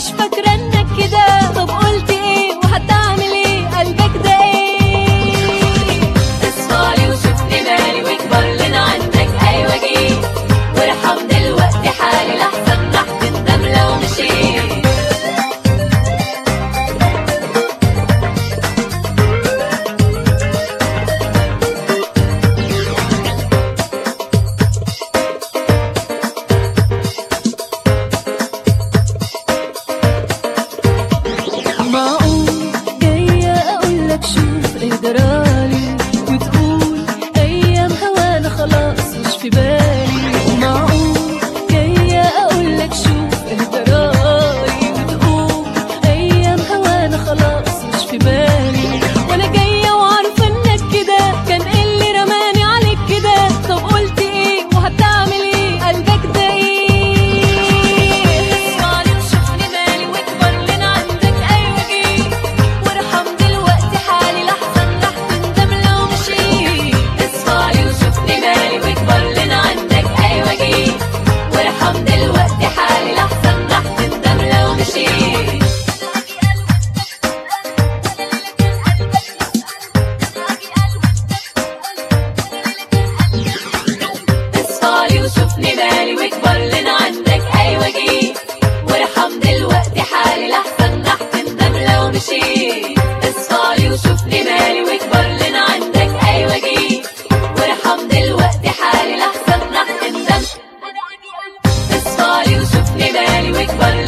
فاكرة انك كده طب قلت ايه وهتعمل ايه قلبك ده ايه اصفالي وشوفني مالي واكبر لنا عندك ايوه جيت وارحم دلوقتي حالي لحسن راح تندم لو مشيت معقول جاية أقولك شوف إيه جرالي وتقول أيام هوانا خلاص مش في بالي معقول جاية أقولك شوف إيه جرالي وتقول أيام هوانا خلاص مش في بالي وأنا جاية وعارفة إنك كده كان إيه اللي رماني عليك كده طب قلت إيه وهتعمل إيه قلبك ده إيه اسمعني وشوفني مالي واكبر لنا عندك أيوة جيت وارحم دلوقتي حالي لحسن رح تندم لو مشيت اصفالي وشوفني مالي واكبر لنا عندك ايوه جيت وارحم دلوقتي حالي لحسن راح تندم لو مشيت اصفالي وشوفني مالي واكبر لنا عندك ايوه جيت وارحم دلوقتي حالي لحسن راح تندم لو مشيت اصفالي وشوفني مالي واكبر لنا عندك ايوه جيت وارحم دلوقتي حالي لحسن راح تندم اصفالي وشوفني مالي واكبر